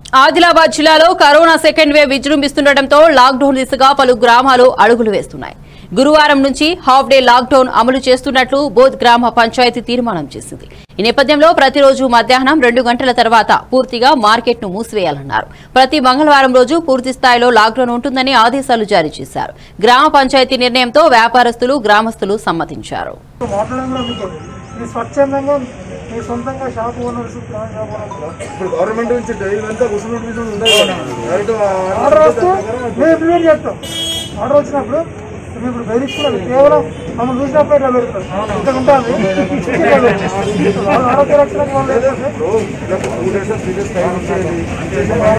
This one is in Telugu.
ఆదిలాబాద్ జిల్లాలో కరోనా సెకండ్ వేవ్ విజృంభిస్తుండటంతో లాక్డౌన్ దిశగా పలు గ్రామాలు అడుగులు వేస్తున్నాయి గురువారం నుంచి హాఫ్ డే లాక్డౌన్ అమలు చేస్తున్నట్లు బోధ్ గ్రామ పంచాయతీ తీర్మానం చేసింది ఈ నేపథ్యంలో ప్రతిరోజు మధ్యాహ్నం రెండు గంటల తర్వాత పూర్తిగా మార్కెట్ ను మూసివేయాలన్నారు ప్రతి మంగళవారం రోజు పూర్తి స్థాయిలో లాక్డౌన్ ఉంటుందని ఆదేశాలు జారీ చేశారు గ్రామ పంచాయతీ నిర్ణయంతో వ్యాపారస్తులు గ్రామస్తులు సమ్మతించారు మాట్లాడడం కూడా మీకు మీ స్వచ్ఛందంగా మీ సొంతంగా షాప్ ఓనర్స్ షాప్ ఓనర్స్ ఇప్పుడు గవర్నమెంట్ నుంచి డైలీ అంతా ముసలి మీద ఉండదు డైరెక్ట్ ఆర్డర్ వస్తే మేము ఇంప్లిమెంట్ చేస్తాం ఆర్డర్ వచ్చినప్పుడు మేము ఇప్పుడు బెదిరించుకోలేదు కేవలం మమ్మల్ని చూసినప్పుడు ఇట్లా పెడతాం ఇక్కడ ఉంటుంది ఆరోగ్య రక్షణకు వాళ్ళు ఏంటంటే two days three days time ఉంటుంది